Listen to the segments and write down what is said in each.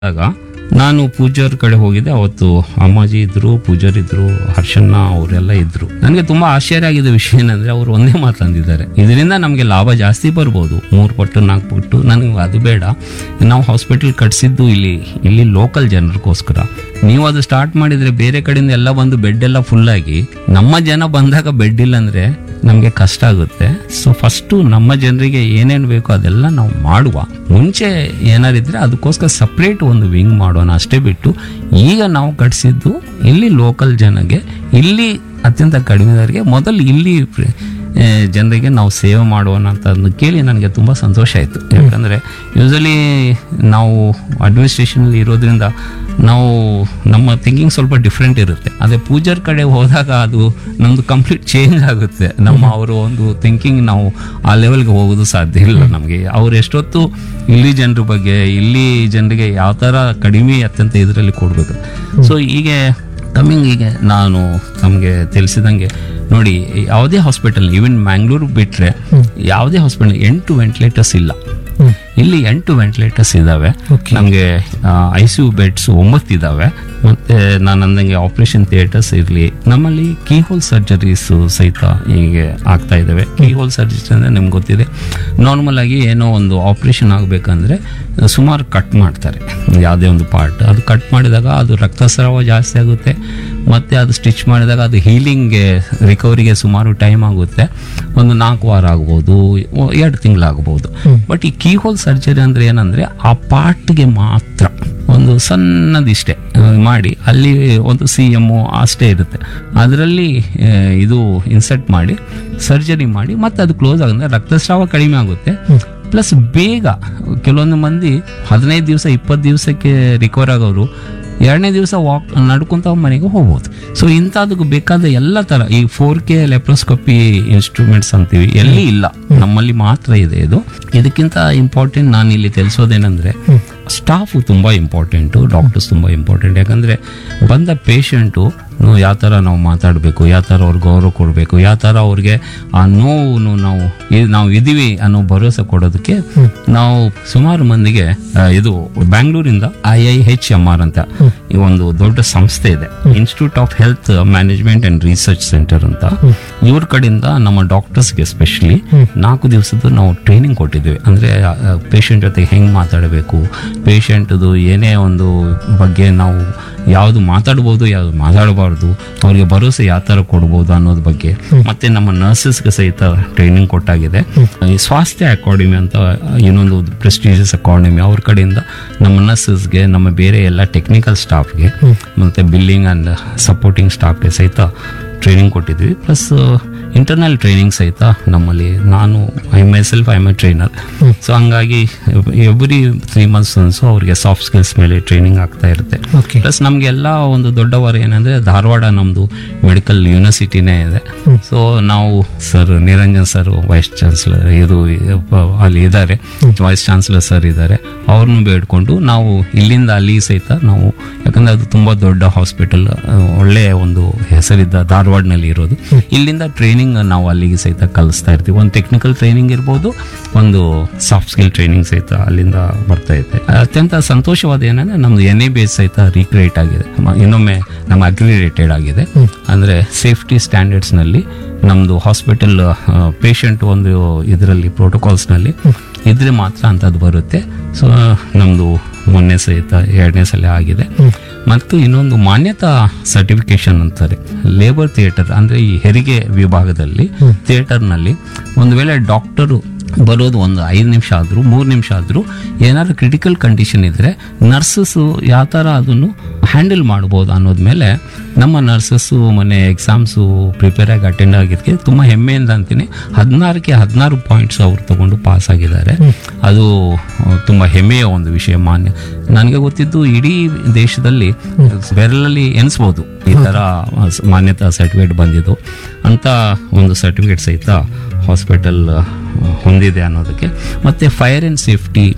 ಆಗ ನಾನು ಪೂಜಾರ್ ಕಡೆ ಹೋಗಿದ್ದೆ ಅವತ್ತು ಅಮ್ಮಾಜಿ ಇದ್ರು ಪೂಜಾರ್ ಇದ್ರು ಹರ್ಷಣ್ಣ ಅವರೆಲ್ಲ ಇದ್ರು ನನಗೆ ತುಂಬಾ ಆಶ್ಚರ್ಯ ಆಗಿದ್ದ ವಿಷಯ ಏನಂದ್ರೆ ಅವರು ಒಂದೇ ಮಾತು ಅಂದಿದ್ದಾರೆ ಇದರಿಂದ ನಮಗೆ ಲಾಭ ಜಾಸ್ತಿ ಬರ್ಬೋದು ಮೂರು ಪಟ್ಟು ನಾಲ್ಕು ಪಟ್ಟು ನನಗೆ ಅದು ಬೇಡ ನಾವು ಹಾಸ್ಪಿಟಲ್ ಕಟ್ಸಿದ್ದು ಇಲ್ಲಿ ಇಲ್ಲಿ ಲೋಕಲ್ ಜನರಿಗೋಸ್ಕರ ನೀವು ಅದು ಸ್ಟಾರ್ಟ್ ಮಾಡಿದ್ರೆ ಬೇರೆ ಕಡೆಯಿಂದ ಎಲ್ಲ ಬಂದು ಬೆಡ್ ಎಲ್ಲ ಫುಲ್ ಆಗಿ ನಮ್ಮ ಜನ ಬಂದಾಗ ಬೆಡ್ ಇಲ್ಲ ಅಂದ್ರೆ ನಮಗೆ ಕಷ್ಟ ಆಗುತ್ತೆ ಸೊ ಫಸ್ಟು ನಮ್ಮ ಜನರಿಗೆ ಏನೇನು ಬೇಕೋ ಅದೆಲ್ಲ ನಾವು ಮಾಡುವ ಮುಂಚೆ ಏನಾರಿದ್ರೆ ಅದಕ್ಕೋಸ್ಕರ ಸಪ್ರೇಟ್ ಒಂದು ವಿಂಗ್ ಮಾಡೋಣ ಅಷ್ಟೇ ಬಿಟ್ಟು ಈಗ ನಾವು ಕಟ್ಸಿದ್ದು ಇಲ್ಲಿ ಲೋಕಲ್ ಜನಗೆ ಇಲ್ಲಿ ಅತ್ಯಂತ ಕಡಿಮೆದವರಿಗೆ ಮೊದಲು ಇಲ್ಲಿ ಪ್ರ- ಆ, ಜನರಿಗೆ ನಾವು ಸೇವೆ ಮಾಡೋಣ ಅಂತ ಅದನ್ನ ಕೇಳಿ ನನಗೆ ತುಂಬ ಸಂತೋಷ ಆಯಿತು ಯಾಕಂದರೆ ಯೂಸಲಿ ನಾವು ಅಡ್ಮಿನಿಸ್ಟ್ರೇಷನಲ್ಲಿ ಇರೋದ್ರಿಂದ ನಾವು ನಮ್ಮ ಥಿಂಕಿಂಗ್ ಸ್ವಲ್ಪ ಡಿಫ್ರೆಂಟ್ ಇರುತ್ತೆ ಅದೇ ಪೂಜಾರ್ ಕಡೆ ಹೋದಾಗ ಅದು ನಮ್ಮದು ಕಂಪ್ಲೀಟ್ ಚೇಂಜ್ ಆಗುತ್ತೆ ನಮ್ಮ ಅವರ ಒಂದು ಥಿಂಕಿಂಗ್ ನಾವು ಆ ಲೆವೆಲ್ಗೆ ಹೋಗೋದು ಸಾಧ್ಯ ಇಲ್ಲ ನಮಗೆ ಅವ್ರು ಎಷ್ಟೊತ್ತು ಇಲ್ಲಿ ಜನರ ಬಗ್ಗೆ ಇಲ್ಲಿ ಜನರಿಗೆ ಯಾವ ಥರ ಕಡಿಮೆ ಅತ್ಯಂತ ಇದರಲ್ಲಿ ಕೊಡಬೇಕು ಸೊ ಹೀಗೆ ಕಮ್ಮಿಂಗ್ ಹೀಗೆ ನಾನು ತಮಗೆ ತಿಳಿಸಿದಂಗೆ ನೋಡಿ ಯಾವುದೇ ಹಾಸ್ಪಿಟಲ್ ಈವನ್ ಮ್ಯಾಂಗ್ಳೂರು ಬಿಟ್ಟರೆ ಯಾವುದೇ ಹಾಸ್ಪಿಟಲ್ ಎಂಟು ವೆಂಟಿಲೇಟರ್ಸ್ ಇಲ್ಲ ಇಲ್ಲಿ ಎಂಟು ವೆಂಟಿಲೇಟರ್ಸ್ ಇದ್ದಾವೆ ನಮಗೆ ಐ ಸಿ ಯು ಬೆಡ್ಸ್ ಒಂಬತ್ತು ಇದ್ದಾವೆ ಮತ್ತೆ ನಾನು ಅಂದಂಗೆ ಆಪರೇಷನ್ ಥಿಯೇಟರ್ಸ್ ಇರಲಿ ನಮ್ಮಲ್ಲಿ ಕೀ ಹೋಲ್ ಸರ್ಜರೀಸ್ ಸಹಿತ ಹೀಗೆ ಆಗ್ತಾ ಇದ್ದಾವೆ ಕೀ ಹೋಲ್ ಸರ್ಜರೀಸ್ ಅಂದರೆ ನಿಮ್ಗೆ ಗೊತ್ತಿದೆ ನಾರ್ಮಲ್ ಆಗಿ ಏನೋ ಒಂದು ಆಪರೇಷನ್ ಆಗಬೇಕಂದ್ರೆ ಸುಮಾರು ಕಟ್ ಮಾಡ್ತಾರೆ ಯಾವುದೇ ಒಂದು ಪಾರ್ಟ್ ಅದು ಕಟ್ ಮಾಡಿದಾಗ ಅದು ರಕ್ತಸ್ರಾವ ಜಾಸ್ತಿ ಆಗುತ್ತೆ ಮತ್ತೆ ಅದು ಸ್ಟಿಚ್ ಮಾಡಿದಾಗ ಅದು ಹೀಲಿಂಗ್ಗೆ ರಿಕವರಿಗೆ ಸುಮಾರು ಟೈಮ್ ಆಗುತ್ತೆ ಒಂದು ನಾಲ್ಕು ವಾರ ಆಗ್ಬೋದು ಒ- ಎರಡು ತಿಂಗಳಾಗ್ಬೋದು ಬಟ್ ಈ ಕೀ ಹೋಲ್ ಸರ್ಜರಿ ಅಂದ್ರೆ ಏನಂದ್ರೆ ಆ ಪಾರ್ಟ್ಗೆ ಮಾತ್ರ ಒಂದು ಸಣ್ಣದಿಷ್ಟೇ ಆ, ಮಾಡಿ ಅಲ್ಲಿ ಒಂದು ಸಿ ಎಮ್ ಅಷ್ಟೇ ಇರುತ್ತೆ ಅದರಲ್ಲಿ ಇದು ಇನ್ಸರ್ಟ್ ಮಾಡಿ ಸರ್ಜರಿ ಮಾಡಿ ಮತ್ತೆ ಅದು ಕ್ಲೋಸ್ ಆಗುತ್ತೆ ರಕ್ತಸ್ರಾವ ಕಡಿಮೆ ಆಗುತ್ತೆ ಪ್ಲಸ್ ಬೇಗ ಕೆಲವೊಂದು ಮಂದಿ ಹದಿನೈದು ದಿವಸ ಇಪ್ಪತ್ತು ದಿವಸಕ್ಕೆ ರಿಕವರ್ ಆಗೋರು ಎರಡನೇ ದಿವಸ ವಾಕ್ ನಡ್ಕೊಂತ ಮನೆಗೆ ಹೋಗ್ಬೋದು ಸೊ ಇಂಥದಕ್ಕೆ ಬೇಕಾದ ಎಲ್ಲ ಥರ ಈ ಫೋರ್ ಕೆ ಲೆಪ್ರೋಸ್ಕೋಪಿ ಇನ್ಸ್ಟ್ರೂಮೆಂಟ್ಸ್ ಅಂತೀವಿ ಎಲ್ಲಿ ಇಲ್ಲ ನಮ್ಮಲ್ಲಿ ಮಾತ್ರ ಇದೆ ಇದು ಇದಕ್ಕಿಂತ ಇಂಪಾರ್ಟೆಂಟ್ ನಾನು ಇಲ್ಲಿ ತಿಳಿಸೋದೇನೆಂದ್ರೆ ಸ್ಟಾಫು ತುಂಬ ಇಂಪಾರ್ಟೆಂಟು ಡಾಕ್ಟರ್ಸ್ ತುಂಬ ಇಂಪಾರ್ಟೆಂಟ್ ಯಾಕಂದರೆ ಬಂದ ಪೇಷಂಟು ಯಾವ ಥರ ನಾವು ಮಾತಾಡಬೇಕು ಯಾವ ಥರ ಅವ್ರಿಗೆ ಗೌರವ ಕೊಡಬೇಕು ಯಾವ ಥರ ಅವ್ರಿಗೆ ಆ ನೋವು ನಾವು ಇದ್- ನಾವು ಇದೀವಿ ಅನ್ನೋ ಭರವಸೆ ಕೊಡೋದಕ್ಕೆ ನಾವು ಸುಮಾರು ಮಂದಿಗೆ ಆ, ಇದು ಬ್ಯಾಂಗ್ಳೂರಿಂದ I I H M R ಅಂತ ಈ ಒಂದು ದೊಡ್ಡ ಸಂಸ್ಥೆ ಇದೆ institute of health management and research centre ಅಂತ ಇವ್ರ ಕಡೆಯಿಂದ ನಮ್ಮ ಡಾಕ್ಟರ್ಸ್ಗೆ ಸ್ಪೆಷಲಿ ನಾಲ್ಕು ದಿವಸದ್ದು ನಾವು ಟ್ರೈನಿಂಗ್ ಕೊಟ್ಟಿದ್ವಿ ಅಂದರೆ ಪೇಷಂಟ್ ಜೊತೆ ಹೆಂಗೆ ಮಾತಾಡಬೇಕು ಪೇಷಂಟ್ದು ಏನೇ ಒಂದು ಬಗ್ಗೆ ನಾವು ಯಾವುದು ಮಾತಾಡ್ಬೋದು ಯಾವುದು ಮಾತಾಡಬಾರ್ದು ಅವ್ರಿಗೆ ಭರವಸೆ ಯಾವ ಥರ ಕೊಡ್ಬೋದು ಅನ್ನೋದ್ರ ಬಗ್ಗೆ ಮತ್ತೆ ನಮ್ಮ ನರ್ಸಸ್ಗೆ ಸಹಿತ ಟ್ರೈನಿಂಗ್ ಕೊಟ್ಟಾಗಿದೆ ಈ ಸ್ವಾಸ್ಥ್ಯ ಅಕಾಡೆಮಿ ಅಂತ ಇನ್ನೊಂದು ಪ್ರೆಸ್ಟೀಜಿಯಸ್ ಅಕಾಡೆಮಿ ಅವ್ರ ಕಡೆಯಿಂದ ನಮ್ಮ ನರ್ಸಸ್ಗೆ ನಮ್ಮ ಬೇರೆ ಎಲ್ಲ ಟೆಕ್ನಿಕಲ್ ಸ್ಟಾಫ್ಗೆ ಮತ್ತೆ ಬಿಲ್ಲಿಂಗ್ ಆ್ಯಂಡ್ ಸಪೋರ್ಟಿಂಗ್ ಸ್ಟಾಫ್ಗೆ ಸಹಿತ ಟ್ರೈನಿಂಗ್ ಕೊಟ್ಟಿದ್ವಿ ಪ್ಲಸ್ ಇಂಟರ್ನಲ್ ಟ್ರೈನಿಂಗ್ ಸಹಿತ ನಮ್ಮಲ್ಲಿ ನಾನು I myself I my trainer so ಹಂಗಾಗಿ ಎವ್ರಿ ತ್ರೀ ಮಂತ್ಸ್ ಒನ್ಸು ಅವ್ರಿಗೆ ಸಾಫ್ಟ್ ಸ್ಕಿಲ್ಸ್ ಮೇಲೆ ಟ್ರೈನಿಂಗ್ ಆಗ್ತಾ ಇರುತ್ತೆ ಓಕೆ ಪ್ಲಸ್ ನಮಗೆಲ್ಲ ಒಂದು ದೊಡ್ಡವರು ಏನಂದ್ರೆ ಧಾರವಾಡ ನಮ್ಮದು ಮೆಡಿಕಲ್ ಯೂನಿವರ್ಸಿಟಿನೇ ಇದೆ ಸೊ ನಾವು sir Niranjan sir vice chancellor ಇದು ಪ- ಅಲ್ಲಿ ಇದ್ದಾರೆ ವೈಸ್ ಚಾನ್ಸಲರ್ ಸರ್ ಇದ್ದಾರೆ ಅವ್ರನ್ನು ಬೇಡ್ಕೊಂಡು ನಾವು ಇಲ್ಲಿಂದ ಅಲ್ಲಿ ಸಹಿತ ನಾವು ಯಾಕಂದ್ರೆ ಅದು ತುಂಬಾ ದೊಡ್ಡ ಹಾಸ್ಪಿಟಲ್ ಒಳ್ಳೆಯ ಒಂದು ಹೆಸರಿದ್ದ ಧಾರವಾಡನಲ್ಲಿ ಇರೋದು ಇಲ್ಲಿಂದ ಟ್ರೈನಿಂಗ್ ನಾವು ಅಲ್ಲಿಗೆ ಸಹಿತ ಕಲಿಸ್ತಾ ಇರ್ತೀವಿ ಒಂದು ಟೆಕ್ನಿಕಲ್ ಟ್ರೈನಿಂಗ್ ಇರ್ಬೋದು ಒಂದು ಸಾಫ್ಟ್ ಸ್ಕಿಲ್ ಟ್ರೈನಿಂಗ್ ಸಹಿತ ಅಲ್ಲಿಂದ ಬರ್ತಾ ಇದೆ ಅತ್ಯಂತ ಸಂತೋಷವಾದ ಏನಂದ್ರೆ ನಮ್ದು ಎನ್ ಎ ಬಿ ಎಸ್ ಸಹಿತ ರೀಕ್ರಿಯೇಟ್ ಆಗಿದೆ ಮ- ಇನ್ನೊಮ್ಮೆ ನಮ್ಮ ಅಗ್ರಿರೇಟೆಡ್ ಆಗಿದೆ ಅಂದ್ರೆ ಸೇಫ್ಟಿ ಸ್ಟ್ಯಾಂಡರ್ಡ್ಸ್ ನಲ್ಲಿ ನಮ್ದು ಹಾಸ್ಪಿಟಲ್ ಪೇಷಂಟ್ ಒಂದು ಇದರಲ್ಲಿ ಪ್ರೋಟೋಕಾಲ್ಸ್ನಲ್ಲಿ ಇದ್ರೆ ಮಾತ್ರ ಅಂತದ್ದು ಬರುತ್ತೆ ಸೊ ನಮ್ದು ಮೊನ್ನೆ ಸಹಿತ ಎರಡನೇ ಸಲ ಆಗಿದೆ ಮತ್ತು ಇನ್ನೊಂದು ಮಾನ್ಯತಾ ಸರ್ಟಿಫಿಕೇಶನ್ ಅಂತಾರೆ ಲೇಬರ್ ಥಿಯೇಟರ್ ಅಂದ್ರೆ ಈ ಹೆರಿಗೆ ವಿಭಾಗದಲ್ಲಿ ಥಿಯೇಟರ್ನಲ್ಲಿ ಒಂದು ವೇಳೆ ಡಾಕ್ಟರು ಬರೋದು ಒಂದು ಐದು ನಿಮಿಷ ಆದರೂ ಮೂರು ನಿಮಿಷ ಆದರೂ ಏನಾದ್ರು ಕ್ರಿಟಿಕಲ್ ಕಂಡೀಷನ್ ಇದ್ದರೆ ನರ್ಸಸ್ಸು ಯಾವ ಥರ ಅದನ್ನು ಹ್ಯಾಂಡಲ್ ಮಾಡ್ಬೋದು ಅನ್ನೋದ ಮೇಲೆ ನಮ್ಮ ನರ್ಸಸ್ಸು ಮೊನ್ನೆ ಎಕ್ಸಾಮ್ಸು ಪ್ರಿಪೇರ್ ಆಗಿ ಅಟೆಂಡ್ ಆಗಿದ್ದಕ್ಕೆ ತುಂಬ ಹೆಮ್ಮೆಯಿಂದ ಅಂತೀನಿ ಹದಿನಾರಕ್ಕೆ ಹದಿನಾರು ಪಾಯಿಂಟ್ಸ್ ಅವ್ರು ತಗೊಂಡು ಪಾಸ್ ಆಗಿದ್ದಾರೆ ಅದು ಆ, ತುಂಬ ಹೆಮ್ಮೆಯ ಒಂದು ವಿಷಯ ಮಾನ್ಯ ನನಗೆ ಗೊತ್ತಿದ್ದು ಇಡೀ ದೇಶದಲ್ಲಿ ಬೆರಳಲ್ಲಿ ಎನಿಸ್ಬೋದು ಈ ಥರ ಮಾನ್ಯತಾ ಸರ್ಟಿಫಿಕೇಟ್ ಬಂದಿದ್ದು ಅಂತ ಒಂದು ಸರ್ಟಿಫಿಕೇಟ್ ಸಹಿತ ಹಾಸ್ಪಿಟಲ್ ಹೊಂದಿದೆ ಅನ್ನೋದಕ್ಕೆ ಮತ್ತು ಫೈರ್ ಆ್ಯಂಡ್ ಸೇಫ್ಟಿ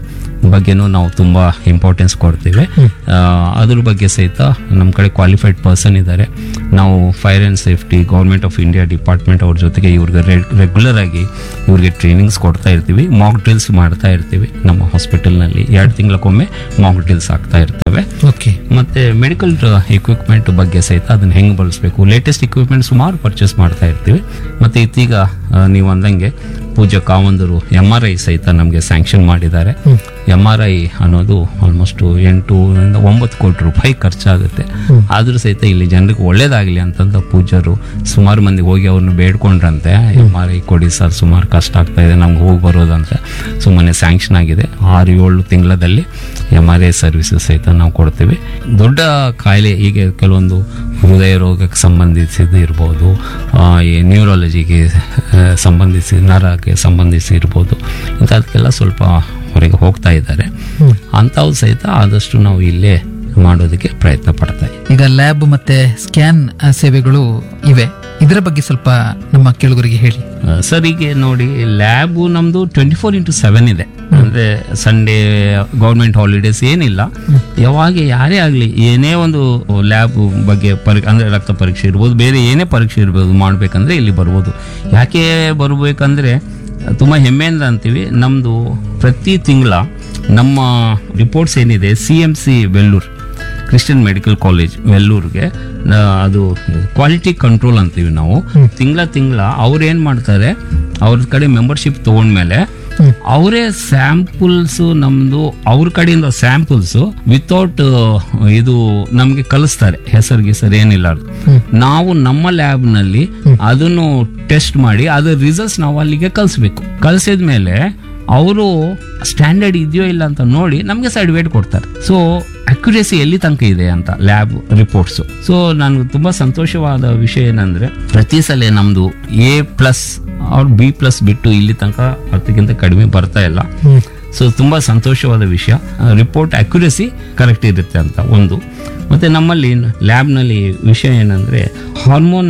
ಬಗ್ಗೆನೂ ನಾವು ತುಂಬ ಇಂಪಾರ್ಟೆನ್ಸ್ ಕೊಡ್ತೀವಿ ಆ, ಅದ್ರ ಬಗ್ಗೆ ಸಹಿತ ನಮ್ಮ ಕಡೆ ಕ್ವಾಲಿಫೈಡ್ ಪರ್ಸನ್ ಇದ್ದಾರೆ ನಾವು fire and safety government of India department ಅವ್ರ ಜೊತೆಗೆ ಇವ್ರಿಗೆ ರೆಗ್ಯುಲರ್ ಆಗಿ ಇವ್ರಿಗೆ ಟ್ರೈನಿಂಗ್ಸ್ ಕೊಡ್ತಾ ಇರ್ತೀವಿ ಮಾಕ್ ಡ್ರಿಲ್ಸ್ ಮಾಡ್ತಾ ಇರ್ತೀವಿ ನಮ್ಮ ಹಾಸ್ಪಿಟಲ್ನಲ್ಲಿ ಎರಡು ತಿಂಗಳಕ್ಕೊಮ್ಮೆ ಮಾಕ್ ಡ್ರಿಲ್ಸ್ ಆಗ್ತಾ ಇರ್ತವೆ ಓಕೆ ಮತ್ತೆ ಮೆಡಿಕಲ್ ಇಕ್ವಿಪ್ಮೆಂಟ್ ಬಗ್ಗೆ ಸಹಿತ ಅದನ್ನ ಹೆಂಗೆ ಬಳಸಬೇಕು ಲೇಟೆಸ್ಟ್ ಇಕ್ವಿಪ್ಮೆಂಟ್ ಸುಮಾರು ಪರ್ಚೇಸ್ ಮಾಡ್ತಾ ಇರ್ತೀವಿ ಮತ್ತೆ ಇತ್ತೀಗ ಆ, ನೀವು ಅಂದಂಗೆ ಪೂಜಾ ಕಾವಂದರು ಎಮ್ ಆರ್ ಐ ಸಹಿತ ನಮಗೆ ಸ್ಯಾಂಕ್ಷನ್ ಮಾಡಿದ್ದಾರೆ ಎಮ್ ಆರ್ ಐ ಅನ್ನೋದು ಆಲ್ಮೋಸ್ಟ್ ಎಂಟು ಇಂದ ಒಂಬತ್ತು ಕೋಟಿ ರೂಪಾಯಿ ಖರ್ಚಾಗುತ್ತೆ ಆದ್ರೂ ಸಹಿತ ಇಲ್ಲಿ ಜನರಿಗೆ ಒಳ್ಳೇದಾಗಲಿ ಅಂತಂದ ಪೂಜಾರು ಸುಮಾರು ಮಂದಿ ಹೋಗಿ ಅವ್ರನ್ನ ಬೇಡ್ಕೊಂಡ್ರಂತೆ ಎಮ್ ಆರ್ ಐ ಕೊಡಿ ಸರ್ ಸುಮಾರು ಕಷ್ಟ ಆಗ್ತಾ ಇದೆ ನಮ್ಗೆ ಹೋಗಿ ಬರೋದಂತೆ ಸುಮ್ಮನೆ ಸ್ಯಾಂಕ್ಷನ್ ಆಗಿದೆ ಆರು ಏಳು ತಿಂಗಳಲ್ಲಿ ಎಮ್ ಆರ್ ಐ ಸರ್ವಿಸಸ್ ಸಹಿತ ನಾವು ಕೊಡ್ತೀವಿ ದೊಡ್ಡ ಕಾಯಿಲೆ ಹೀಗೆ ಕೆಲವೊಂದು ಹೃದಯ ರೋಗಕ್ಕೆ ಸಂಬಂಧಿಸಿದ ಇರ್ಬೋದು ಆ, ಈ ನ್ಯೂರಾಲಜಿಗೆ ಆ, ಸಂಬಂಧಿಸಿ ನರಕ್ಕೆ ಸಂಬಂಧಿಸಿ ಇರ್ಬೋದು ಇಂಥದಕ್ಕೆಲ್ಲ ಸ್ವಲ್ಪ ಹೊರಗೆ ಹೋಗ್ತಾ ಇದ್ದಾರೆ ಅಂಥವು ಸಹಿತ ಆದಷ್ಟು ನಾವು ಇಲ್ಲೇ ಮಾಡೋದಕ್ಕೆ ಪ್ರಯತ್ನ ಪಡ್ತಾ ಇದ್ದೀವಿ ಈಗ ಲ್ಯಾಬ್ ಮತ್ತೆ ಸ್ಕ್ಯಾನ್ ಸೇವೆಗಳು ಇವೆ ಇದರ ಬಗ್ಗೆ ಸ್ವಲ್ಪ ನಮ್ಮ ಕೇಳುಗರಿಗೆ ಹೇಳಿ ಆ, ಸರ್ ಈಗ ನೋಡಿ ಲ್ಯಾಬು ನಮ್ದು ಟ್ವೆಂಟಿ ಫೋರ್ ಇಂಟು ಸೆವೆನ್ ಇದೆ ಅಂದ್ರೆ ಸಂಡೇ ಗೌರ್ಮೆಂಟ್ ಹಾಲಿಡೇಸ್ ಏನಿಲ್ಲ ಯಾವಾಗ ಯಾರೇ ಆಗಲಿ ಏನೇ ಒಂದು ಲ್ಯಾಬ್ ಬಗ್ಗೆ ಪರಿ ಅಂದ್ರೆ ರಕ್ತ ಪರೀಕ್ಷೆ ಇರ್ಬೋದು ಬೇರೆ ಏನೇ ಪರೀಕ್ಷೆ ಇರ್ಬೋದು ಮಾಡ್ಬೇಕಂದ್ರೆ ಇಲ್ಲಿ ಬರ್ಬೋದು ಯಾಕೆ ಬರ್ಬೇಕಂದ್ರೆ ತುಂಬ ಹೆಮ್ಮೆಯಿಂದ ಅಂತೀವಿ ನಮ್ಮದು ಪ್ರತಿ ತಿಂಗಳ ನಮ್ಮ ರಿಪೋರ್ಟ್ಸ್ ಏನಿದೆ C M C Vellore Christian medical college ವೆಲ್ಲೂರ್ಗೆ ಆ, ಅದು ಕ್ವಾಲಿಟಿ ಕಂಟ್ರೋಲ್ ಅಂತೀವಿ ನಾವು ತಿಂಗಳ ತಿಂಗಳ ಅವ್ರು ಏನು ಮಾಡ್ತಾರೆ ಅವ್ರ ಕಡೆ ಮೆಂಬರ್ಶಿಪ್ ತೊಗೊಂಡ್ಮೇಲೆ ಅವರೇ ಸ್ಯಾಂಪಲ್ಸ್ ನಮ್ದು ಅವ್ರ ಕಡೆಯಿಂದ ಸ್ಯಾಂಪಲ್ಸ್ ವಿತೌಟ್ ಇದು ನಮಗೆ ಕಲಿಸ್ತಾರೆ ಹೆಸರು ಗಿಸರು ಏನಿಲ್ಲ ನಾವು ನಮ್ಮ ಲ್ಯಾಬ್ನಲ್ಲಿ ಅದನ್ನು ಟೆಸ್ಟ್ ಮಾಡಿ ಅದ್ರ ರಿಸಲ್ಟ್ಸ್ ನಾವು ಅಲ್ಲಿಗೆ ಕಲಿಸ್ಬೇಕು ಕಲಿಸಿದ ಮೇಲೆ ಅವರು ಸ್ಟ್ಯಾಂಡರ್ಡ್ ಇದೆಯೋ ಇಲ್ಲ ಅಂತ ನೋಡಿ ನಮಗೆ ಸರ್ಟಿಫಿಕೇಟ್ ಕೊಡ್ತಾರೆ ಸೊ ಅಕ್ಯುರೇಸಿ ಎಲ್ಲಿ ತನಕ ಇದೆ ಅಂತ ಲ್ಯಾಬ್ ರಿಪೋರ್ಟ್ಸ್ ಸೊ ನನಗೆ ತುಂಬಾ ಸಂತೋಷವಾದ ವಿಷಯ ಏನಂದ್ರೆ ಪ್ರತಿ ಸಲ ನಮ್ದು ಎ ಪ್ಲಸ್ ಅವ್ರ ಬಿ ಪ್ಲಸ್ ಬಿಟ್ಟು ಇಲ್ಲಿ ತನಕ ಅದಕ್ಕಿಂತ ಕಡಿಮೆ ಬರ್ತಾ ಇಲ್ಲ ಸೊ ತುಂಬಾ ಸಂತೋಷವಾದ ವಿಷಯ ರಿಪೋರ್ಟ್ ಅಕ್ಯುರೇಸಿ ಕರೆಕ್ಟ್ ಇರುತ್ತೆ ಅಂತ ಒಂದು ಮತ್ತೆ ನಮ್ಮಲ್ಲಿ ಲ್ಯಾಬ್ನಲ್ಲಿ ವಿಷಯ ಏನಂದ್ರೆ ಹಾರ್ಮೋನ್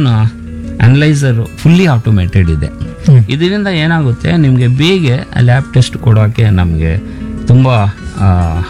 ಅನಲೈಸರ್ ಫುಲ್ಲಿ ಆಟೋಮೇಟೆಡ್ ಇದೆ ಇದರಿಂದ ಏನಾಗುತ್ತೆ ನಿಮಗೆ ಬೇಗ ಲ್ಯಾಬ್ ಟೆಸ್ಟ್ ಕೊಡೋಕ್ಕೆ ನಮಗೆ ತುಂಬ ಆ,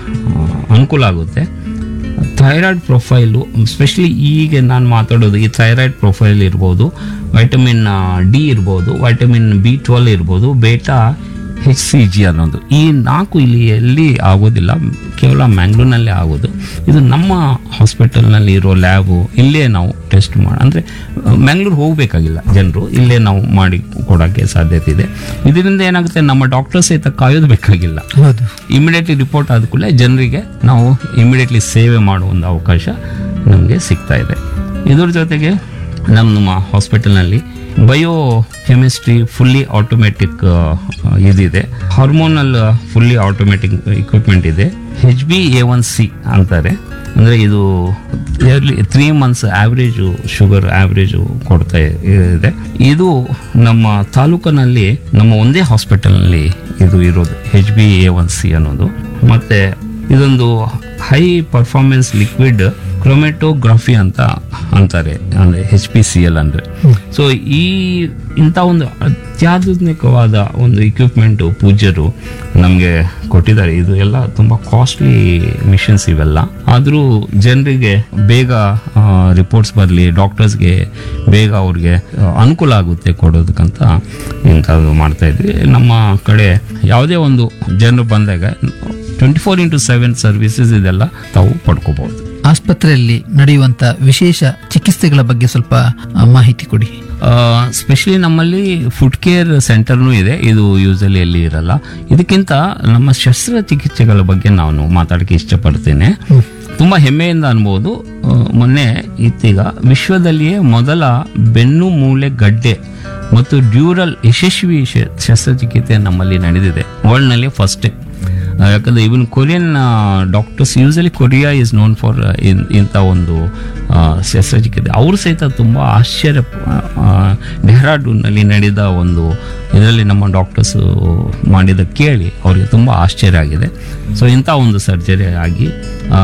ಅನುಕೂಲ ಆಗುತ್ತೆ ಥೈರಾಯ್ಡ್ ಪ್ರೊಫೈಲು ಸ್ಪೆಷಲಿ ಈಗ ನಾನು ಮಾತಾಡೋದು ಈ ಥೈರಾಯ್ಡ್ ಪ್ರೊಫೈಲ್ ಇರ್ಬೋದು ವೈಟಮಿನ್ ಡಿ ಇರ್ಬೋದು ವೈಟಮಿನ್ ಬಿ ಟ್ವೆಲ್ ಇರ್ಬೋದು ಬೇಟಾ ಹೆಚ್ ಸಿ ಜಿ ಅನ್ನೋದು ಈ ನಾಲ್ಕು ಇಲ್ಲಿ ಎಲ್ಲಿ ಆಗೋದಿಲ್ಲ ಕೇವಲ ಮ್ಯಾಂಗ್ಳೂರ್ನಲ್ಲೇ ಆಗೋದು ಇದು ನಮ್ಮ ಹಾಸ್ಪಿಟಲ್ನಲ್ಲಿ ಇರೋ ಲ್ಯಾಬು ಇಲ್ಲೇ ನಾವು ಟೆಸ್ಟ್ ಮಾಡಿ ಅಂದರೆ ಮ್ಯಾಂಗ್ಳೂರ್ ಹೋಗಬೇಕಾಗಿಲ್ಲ ಜನರು ಇಲ್ಲೇ ನಾವು ಮಾಡಿ ಕೊಡೋಕ್ಕೆ ಸಾಧ್ಯತೆ ಇದೆ ಇದರಿಂದ ಏನಾಗುತ್ತೆ ನಮ್ಮ ಡಾಕ್ಟರ್ ಸಹಿತ ಕಾಯೋದು ಬೇಕಾಗಿಲ್ಲ ಹೌದು ಇಮಿಡಿಯೇಟ್ಲಿ ರಿಪೋರ್ಟ್ ಆದ ಕೂಡಲೇ ಜನರಿಗೆ ನಾವು ಇಮಿಡಿಯೇಟ್ಲಿ ಸೇವೆ ಮಾಡುವ ಒಂದು ಅವಕಾಶ ನಮಗೆ ಸಿಗ್ತಾ ಇದೆ ಇದ್ರ ಜೊತೆಗೆ ನಮ್ಮ ಹಾಸ್ಪಿಟಲ್ನಲ್ಲಿ ಬಯೋ ಕೆಮಿಸ್ಟ್ರಿ ಫುಲ್ಲಿ ಆಟೋಮೆಟಿಕ್ ಇದಿದೆ ಹಾರ್ಮೋನಲ್ ಫುಲ್ಲಿ ಆಟೋಮೆಟಿಕ್ ಇಕ್ವಿಪ್ಮೆಂಟ್ ಇದೆ H B A one C ಅಂತಾರೆ ಅಂದರೆ ಇದು yearly three months average sugar average ಕೊಡ್ತಾ ಇದೆ ಇದು ನಮ್ಮ ತಾಲೂಕಿನಲ್ಲಿ ನಮ್ಮ ಒಂದೇ ಹಾಸ್ಪಿಟಲ್ನಲ್ಲಿ ಇದು ಇರೋದು H B A one C ಅನ್ನೋದು ಮತ್ತೆ ಇದೊಂದು ಹೈ ಪರ್ಫಾರ್ಮೆನ್ಸ್ ಲಿಕ್ವಿಡ್ ಕ್ರೊಮೆಟೋಗ್ರಫಿ ಅಂತ ಅಂತಾರೆ ಅಂದ್ರೆ ಎಚ್ ಪಿ ಸಿ ಎಲ್ ಅಂದ್ರೆ ಸೊ ಈ ಇಂಥ ಒಂದು ಅತ್ಯಾಧುನಿಕವಾದ ಒಂದು ಇಕ್ವಿಪ್ಮೆಂಟು ಪೂಜ್ಯರು ನಮಗೆ ಕೊಟ್ಟಿದ್ದಾರೆ ಇದು ಎಲ್ಲ ತುಂಬ ಕಾಸ್ಟ್ಲಿ ಮಿಷನ್ಸ್ ಇವೆಲ್ಲ ಆದರೂ ಜನರಿಗೆ ಬೇಗ ರಿಪೋರ್ಟ್ಸ್ ಬರಲಿ ಡಾಕ್ಟರ್ಸ್ಗೆ ಬೇಗ ಅವ್ರಿಗೆ ಆ, ಅನುಕೂಲ ಆಗುತ್ತೆ ಕೊಡೋದಕ್ಕಂತ ಇಂಥದ್ದು ಮಾಡ್ತಾ ಇದ್ವಿ ನಮ್ಮ ಕಡೆ ಯಾವುದೇ ಒಂದು ಜನರು ಬಂದಾಗ twenty four into seven services ಇದೆಲ್ಲ ತಾವು ಪಡ್ಕೋಬಹುದು ಆಸ್ಪತ್ರೆಯಲ್ಲಿ ನಡೆಯುವಂತ ವಿಶೇಷ ಚಿಕಿತ್ಸೆಗಳ ಬಗ್ಗೆ ಸ್ವಲ್ಪ ಆ, ಮಾಹಿತಿ ಕೊಡಿ ಸ್ಪೆಷಲಿ ನಮ್ಮಲ್ಲಿ ಫುಡ್ ಕೇರ್ ಸೆಂಟರ್ನೂ ಇದೆ ಇದು ಯೂಸಲಿ ಎಲ್ಲಿ ಇರಲ್ಲ ಇದಕ್ಕಿಂತ ನಮ್ಮ ಶಸ್ತ್ರಚಿಕಿತ್ಸೆಗಳ ಬಗ್ಗೆ ನಾನು ಮಾತಾಡಕ್ಕೆ ಇಷ್ಟಪಡ್ತೇನೆ ತುಂಬ ಹೆಮ್ಮೆಯಿಂದ ಅನ್ಬೋದು ಆ, ಮೊನ್ನೆ ಇತ್ತೀಗ ವಿಶ್ವದಲ್ಲಿಯೇ ಮೊದಲ ಬೆನ್ನು ಮೂಳೆ ಗಡ್ಡೆ ಮತ್ತು ಡ್ಯೂರಲ್ ಯಶಸ್ವಿ ಶ- ಶಸ್ತ್ರಚಿಕಿತ್ಸೆ ನಮ್ಮಲ್ಲಿ ನಡೆದಿದೆ ವರ್ಲ್ಡ್ನಲ್ಲಿ ಫಸ್ಟ್ ಯಾಕಂದ್ರೆ even Korean doctors usually Korea is known for ಇಂಥ ಒಂದು ಆ, ಶಸ್ತ್ರಚಿಕಿತ್ಸೆ ಅವರು ಸಹಿತ ತುಂಬ ಆಶ್ಚರ್ಯ ಆ, ಡೆಹ್ರಾಡೂನ್ನಲ್ಲಿ ನಡೆದ ಒಂದು ಇದರಲ್ಲಿ ನಮ್ಮ ಡಾಕ್ಟರ್ಸ್ ಮಾಡಿದ ಕೇಳಿ ಅವರಿಗೆ ತುಂಬ ಆಶ್ಚರ್ಯ ಆಗಿದೆ ಸೊ ಇಂಥ ಒಂದು ಸರ್ಜರಿ ಆಗಿ ಆ,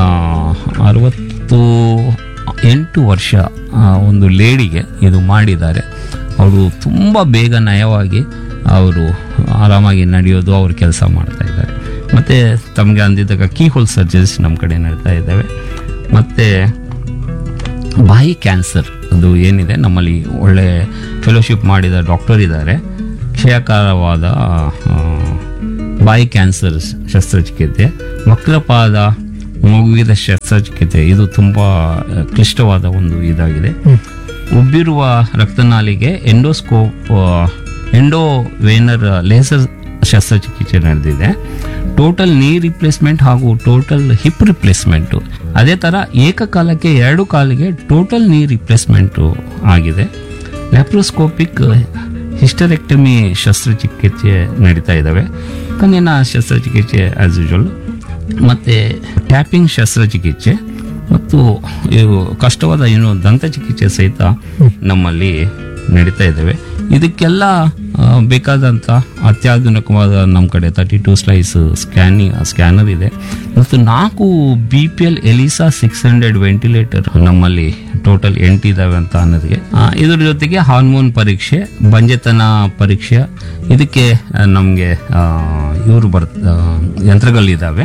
ಅರವತ್ತು ಎಂಟು ವರ್ಷ ಆ, ಒಂದು ಲೇಡಿಗೆ ಇದು ಮಾಡಿದ್ದಾರೆ ಅವರು ತುಂಬ ಬೇಗ ನಯವಾಗಿ ಅವರು ಆರಾಮಾಗಿ ನಡೆಯೋದು ಅವ್ರು ಕೆಲಸ ಮಾಡ್ತಾ ಇದ್ದಾರೆ ಮತ್ತು ತಮಗೆ ಅಂದಿದ್ದಾಗ ಕೀ ಹೋಲ್ ಸರ್ಜರೀಸ್ ನಮ್ಮ ಕಡೆ ನಡೀತಾ ಇದ್ದಾವೆ ಮತ್ತು ಬಾಯಿ ಕ್ಯಾನ್ಸರ್ ಅದು ಏನಿದೆ ನಮ್ಮಲ್ಲಿ ಒಳ್ಳೆ ಫೆಲೋಶಿಪ್ ಮಾಡಿದ ಡಾಕ್ಟರ್ ಇದ್ದಾರೆ ಕ್ಷಯಕಾರವಾದ ಆ, ಬಾಯಿ ಕ್ಯಾನ್ಸರ್ ಶಸ್ತ್ರಚಿಕಿತ್ಸೆ ವಕ್ರಪಾದ ಮಗುವಿದ ಶಸ್ತ್ರಚಿಕಿತ್ಸೆ ಇದು ತುಂಬ ಕ್ಲಿಷ್ಟವಾದ ಒಂದು ಇದಾಗಿದೆ ಉಬ್ಬಿರುವ ರಕ್ತನಾಲಿಗೆ ಎಂಡೋಸ್ಕೋಪ್ ಎಂಡೋವೇನರ್ ಲೇಸರ್ ಶಸ್ತ್ರಚಿಕಿತ್ಸೆ ನಡೆದಿದೆ ಟೋಟಲ್ ನೀ ರಿಪ್ಲೇಸ್ಮೆಂಟ್ ಹಾಗೂ ಟೋಟಲ್ ಹಿಪ್ ರಿಪ್ಲೇಸ್ಮೆಂಟು ಅದೇ ಥರ ಏಕಕಾಲಕ್ಕೆ ಎರಡು ಕಾಲಿಗೆ ಟೋಟಲ್ ನೀ ರಿಪ್ಲೇಸ್ಮೆಂಟು ಆಗಿದೆ ಲ್ಯಾಪ್ರೋಸ್ಕೋಪಿಕ್ ಹಿಸ್ಟರೆಕ್ಟಮಿ ಶಸ್ತ್ರಚಿಕಿತ್ಸೆ ನಡೀತಾ ಇದ್ದಾವೆ ಕಣ್ಣಿನ ಶಸ್ತ್ರಚಿಕಿತ್ಸೆ ಆಸ್ ಯೂಶುವಲ್ ಮತ್ತು ಟ್ಯಾಪಿಂಗ್ ಶಸ್ತ್ರಚಿಕಿತ್ಸೆ ಮತ್ತು ಇವು ಕಷ್ಟವಾದ ಏನು ದಂತ ಚಿಕಿತ್ಸೆ ಸಹಿತ ನಮ್ಮಲ್ಲಿ ನಡೀತಾ ಇದ್ದಾವೆ ಇದಕ್ಕೆಲ್ಲ ಆ, ಬೇಕಾದಂಥ ಅತ್ಯಾಧುನಿಕವಾದ ನಮ್ಮ ಕಡೆ thirty two slice scanning scanner ಇದೆ ಮತ್ತು ನಾಲ್ಕು B P L ELISA six hundred ventilator ನಮ್ಮಲ್ಲಿ ಟೋಟಲ್ ಎಂಟಿದ್ದಾವೆ ಅಂತ ಅನ್ನೋದಕ್ಕೆ ಆ, ಇದ್ರ ಜೊತೆಗೆ ಹಾರ್ಮೋನ್ ಪರೀಕ್ಷೆ ಬಂಜೆತನ ಪರೀಕ್ಷೆ ಇದಕ್ಕೆ ನಮಗೆ ಇವರು ಬರ್ ಆ, ಯಂತ್ರಗಳಿದ್ದಾವೆ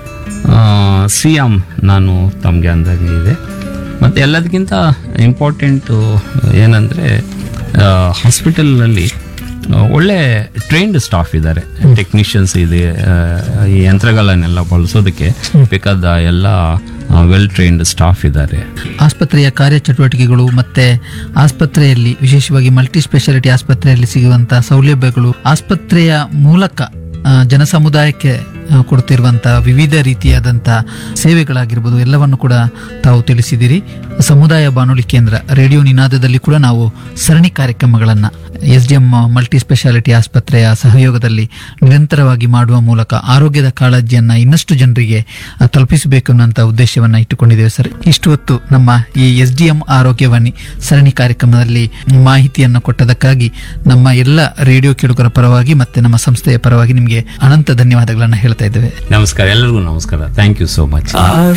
ಸಿಯಾಮ್ ನಾನು ತಮಗೆ ಅಂದಾಗೆ ಇದೆ ಮತ್ತು ಎಲ್ಲದಕ್ಕಿಂತ ಇಂಪಾರ್ಟೆಂಟು ಏನಂದರೆ ಹಾಸ್ಪಿಟಲ್ನಲ್ಲಿ ಒಳ್ಳೆ ಟ್ರೈನ್ಡ್ ಸ್ಟಾಫ್ ಇದ್ದಾರೆ ಟೆಕ್ನಿಷಿಯನ್ಸ್ ಇದೆ ಆ, ಈ ಯಂತ್ರಗಳನ್ನೆಲ್ಲ ಬಳಸೋದಕ್ಕೆ ಬೇಕಾದ ಎಲ್ಲ ವೆಲ್ ಟ್ರೈನ್ಡ್ ಸ್ಟಾಫ್ ಇದ್ದಾರೆ ಆಸ್ಪತ್ರೆಯ ಕಾರ್ಯಚಟುವಟಿಕೆಗಳು ಮತ್ತೆ ಆಸ್ಪತ್ರೆಯಲ್ಲಿ ವಿಶೇಷವಾಗಿ ಮಲ್ಟಿ ಸ್ಪೆಷಾಲಿಟಿ ಆಸ್ಪತ್ರೆಯಲ್ಲಿ ಸಿಗುವಂತಹ ಸೌಲಭ್ಯಗಳು ಆಸ್ಪತ್ರೆಯ ಮೂಲಕ ಆ, ಜನಸಮುದಾಯಕ್ಕೆ ಆ, ಕೊಡ್ತಿರುವಂತಹ ವಿವಿಧ ರೀತಿಯಾದಂತಹ ಸೇವೆಗಳಾಗಿರ್ಬೋದು ಎಲ್ಲವನ್ನು ಕೂಡ ತಾವು ತಿಳಿಸಿದಿರಿ ಸಮುದಾಯ ಬಾನುಲಿ ಕೇಂದ್ರ ರೇಡಿಯೋ ನಿನಾದದಲ್ಲಿ ಕೂಡ ನಾವು ಸರಣಿ ಕಾರ್ಯಕ್ರಮಗಳನ್ನ S D M multi speciality ಆಸ್ಪತ್ರೆಯ ಸಹಯೋಗದಲ್ಲಿ ನಿರಂತರವಾಗಿ ಮಾಡುವ ಮೂಲಕ ಆರೋಗ್ಯದ ಕಾಳಜಿಯನ್ನ ಇನ್ನಷ್ಟು ಜನರಿಗೆ ಆ, ತಲುಪಿಸಬೇಕು ಅನ್ನೋಂಥ ಉದ್ದೇಶವನ್ನ ಇಟ್ಟುಕೊಂಡಿದ್ದೇವೆ ಸರ್ ಇಷ್ಟು ಹೊತ್ತು ನಮ್ಮ ಈ ಎಸ್ ಡಿ ಎಂ ಆರೋಗ್ಯವಾಣಿ ಸರಣಿ ಕಾರ್ಯಕ್ರಮದಲ್ಲಿ ಮಾಹಿತಿಯನ್ನು ಕೊಟ್ಟದಕ್ಕಾಗಿ ನಮ್ಮ ಎಲ್ಲ ರೇಡಿಯೋ ಕೇಳುಗರ ಪರವಾಗಿ ಮತ್ತೆ ನಮ್ಮ ಸಂಸ್ಥೆಯ ಪರವಾಗಿ ನಿಮಗೆ ಅನಂತ ಧನ್ಯವಾದಗಳನ್ನ ಹೇಳ್ತಾ ಇದ್ದೇವೆ ನಮಸ್ಕಾರ ಎಲ್ಲರಿಗೂ ನಮಸ್ಕಾರ ಥ್ಯಾಂಕ್ ಯು ಸೋ ಮಚ್